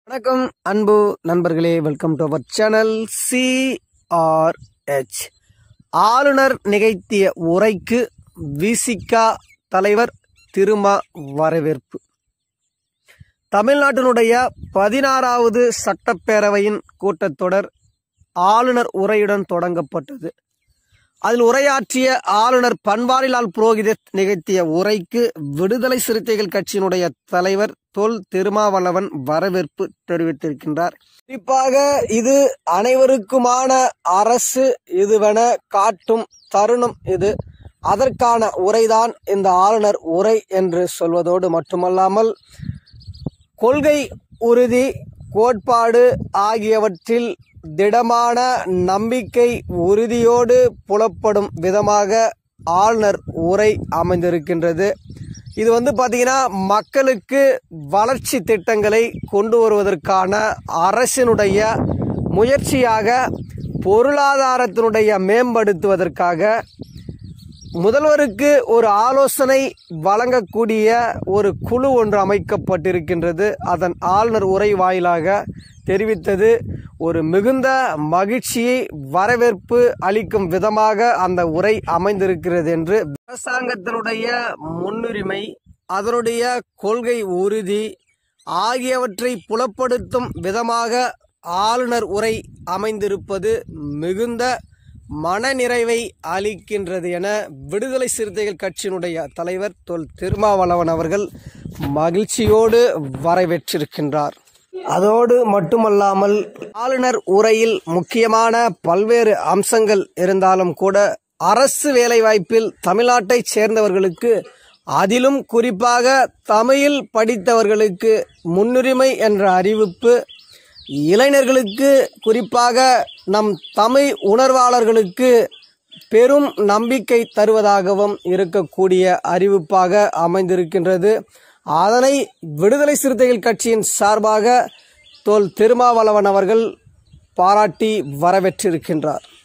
வணக்கம் அன்பு நண்பர்களே welcome to our channel CRH ஆளுநர் நிகழ்த்திய உரைக்கு விசிகா தலைவர் திருமா வரவேற்பு தமிழ்நாட்டினுடைய பதினாறாவது சட்டப்பேரவையின் கூட்டத்தொடர் ஆளுநர் உரையுடன் தொடங்கப்பட்டது அதில் உரையாற்றிய ஆளுநர் பன்வாரிலால் புரோஹிதத் நிகழ்த்திய உரைக்கு விடுதலை சிறுத்தைகள் கட்சியினுடைய தலைவர் தொல் திருமாவளவன் வரவேற்பு தெரிவித்திருக்கின்றார் குறிப்பாக இது அனைவருக்குமான அரசு இதுவென காட்டும் தருணம் இது அதற்கான உரைதான் இந்த ஆளுநர் உரை என்று சொல்வதோடு மட்டுமல்லாமல் கொள்கை உறுதி கோட்பாடு ஆகியவற்றில் திடமான நம்பிக்கை உறுதியோடு புலப்படும் விதமாக ஆளுநர் உரை அமைந்திருக்கின்றது இது வந்து பார்த்தீங்கன்னா மக்களுக்கு வளர்ச்சி திட்டங்களை கொண்டு வருவதற்கான அரசினுடைய முயற்சியாக பொருளாதாரத்தினுடைய மேம்படுத்துவதற்காக முதல்வருக்கு ஒரு ஆலோசனை வழங்கக்கூடிய ஒரு குழு ஒன்று அமைக்கப்பட்டிருக்கின்றது அதன் ஆளுநர் உரை வாயிலாக தெரிவித்தது ஒரு மிகுந்த மகிழ்ச்சியை வரவேற்பு அளிக்கும் விதமாக அந்த உரை அமைந்திருக்கிறது என்று அரசாங்கத்தினுடைய முன்னுரிமை அதனுடைய கொள்கை உறுதி ஆகியவற்றை புலப்படுத்தும் விதமாக ஆளுநர் உரை அமைந்திருப்பது மிகுந்த மனநிறைவை அளிக்கின்றது என விடுதலை சிறுத்தைகள் கட்சியினுடைய தலைவர் தொல் திருமாவளவன் அவர்கள் மகிழ்ச்சியோடு வரவேற்றிருக்கின்றார் அதோடு மட்டுமல்லாமல் ஆளுநர் உரையில் முக்கியமான பல்வேறு அம்சங்கள் இருந்தாலும் கூட அரசு வேலைவாய்ப்பில் தமிழ்நாட்டைச் சேர்ந்தவர்களுக்கு அதிலும் குறிப்பாக தமிழில் படித்தவர்களுக்கு முன்னுரிமை என்ற அறிவிப்பு இளைஞர்களுக்கு குறிப்பாக நம் தமிழ் உணர்வாளர்களுக்கு பெரும் நம்பிக்கை தருவதாகவும் இருக்கக்கூடிய அறிவிப்பாக அமைந்திருக்கின்றது அதனை விடுதலை சிறுத்தைகள் கட்சியின் சார்பாக தோல் திருமாவளவன் அவர்கள் பாராட்டி வரவேற்றிருக்கின்றார்